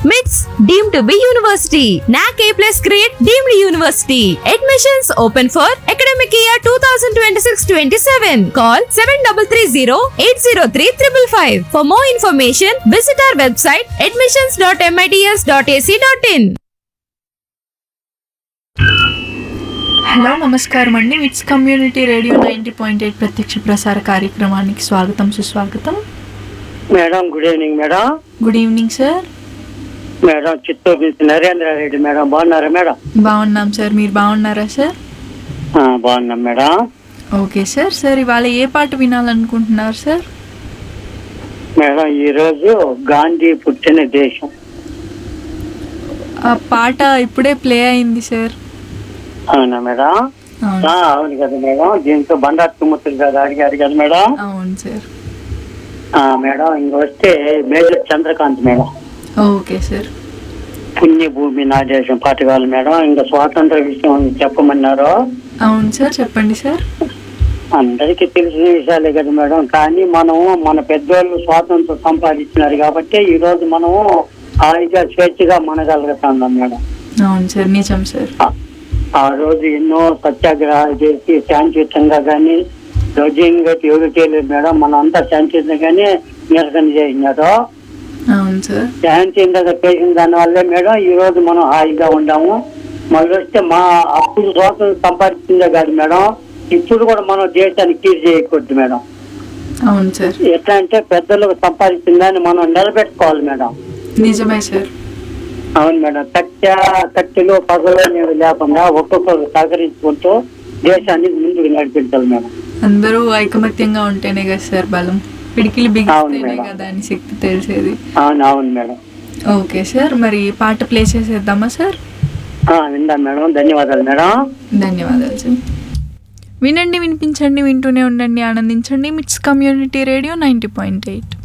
MITS deemed to be university. NAC A plus grade deemed university. Admissions open for academic year 2026-27. Call 7330-803-555. For more information, visit our website admissions.mits.ac.in. Hello నమస్కారం అండి విట్స్ community radio ninety point eight ప్రత్యక్ష ప్రసార కార్యక్రమానికి స్వాగతం సుస్వాగతం madam good evening madam good evening sir madam Chittoor నుంచి Narendra Reddy madam బాగున్నారా మేడం బాగున్నాం సార్ మీరు బాగున్నారా సార్ ఆ, బాగున్నాం మేడం ఓకే సార్ సార్ ఇవాళ ఏ పాట వినాలనుకుంటున్నారు సార్ మేడం ఈరోజు గాంధీ పుట్టిన దేశం ఆ పాట ఇప్పుడే ప్లే అయింది సార్ అవునా మేడం అవును ఆ, అవును కదా మేడం దీంతో బండారు తుమ్మతులు కదా అడిగారు కదా మేడం అవును సార్ ఆ, మేడం ఇంక వస్తే major Chandrakanth madam okay sir పుణ్యభూమి నా దేశం పాట కావాలి మేడం ఇంకా స్వాతంత్ర విషయం చెప్పమన్నారు అవును సార్ చెప్పండి సార్ అందరికీ తెలిసిన విషయాలే కదా మేడం కానీ మనం మన పెద్దోళ్ళు స్వాతంత్రం సంపాదించినారు కాబట్టి ఈ రోజు మనం హాయిగా స్వేచ్ఛగా మనగలుగుతున్నాం మేడం అవును సార్ నిజం సార్ ఆ- ఆ రోజు ఎన్నో సత్యాగ్రహాలు చేసి శాంతియుతంగా కానీ ధ్వజంగా ఎవరు చేయలేదు మేడం మనం అంతా శాంతియుతంగానే నిరసన చేసినారు అవును సార్ శాంతియుతంగా చేసిన దాని వల్లే మేడం ఈ రోజు మనం హాయిగా ఉన్నాము మళ్ళీ వస్తే మా అప్పుడు స్వాతంత్రం సంపాదించిందే కాదు మేడం ఇప్పుడు కూడా మనం దేశానికి కీడు చేయకూడదు మేడం అవును సార్ ఎట్లా అంటే పెద్దలకు సంపాదించిన దాన్ని మనం నిలబెట్టుకోవాలి మేడం నిజమే సార్ అవును మేడం కట్టె కట్టెలు పగలు అనేవి లేకుండా ఒక్కొక్కరు సహకరించుకుంటూ దేశాన్ని ముందుకు నడిపించాలి మేడం అందరూ ఐకమత్యంగా ఉంటేనే కదా సార్ బలం పిడికిలి అవును బిగిస్తేనే మేడం. కదా దాని శక్తి తెలిసేది అవును అవును మేడం ఓకే సార్ మరి పాట ప్లే చేసేద్దామా సార్ ఆ, విందాం మేడం ధన్యవాదాలు మేడం ధన్యవాదాలు సార్ వినండి వినిపించండి వింటూనే ఉండండి ఆనందించండి MITS community radio ninety point eight